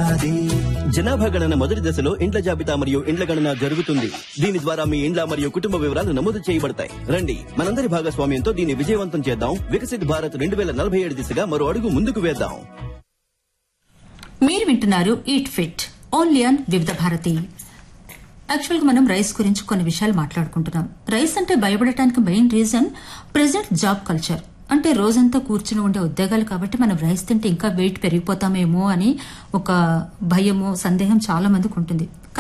ఏడాది జనాభా గణన మొదటి దశలో ఇండ్ల జాబితా మరియు ఇండ్ల గణన జరుగుతుంది దీని ద్వారా మీ ఇండ్ల మరియు కుటుంబ వివరాలు నమోదు చేయబడతాయి రండి మనందరి భాగస్వామ్యంతో దీన్ని విజయవంతం చేద్దాం వికసిత్ భారత్ రెండు వేల నలభై ఏడు దిశగా మరో అడుగు ముందుకు వేద్దాం మీరు వింటున్నారు ఈట్ ఫిట్ ఓన్లీ ఆన్ వివిధ భారతి యాక్చువల్గా మనం రైస్ గురించి కొన్ని విషయాలు మాట్లాడుకుంటున్నాం రైస్ అంటే భయపడటానికి main reason present job culture అంటే రోజంతా కూర్చుని ఉండే ఉద్యోగాలు కాబట్టి మనం రైస్ తింటే ఇంకా వెయిట్ పెరిగిపోతామేమో అని ఒక భయము సందేహం చాలా మందికి ఉంటుంది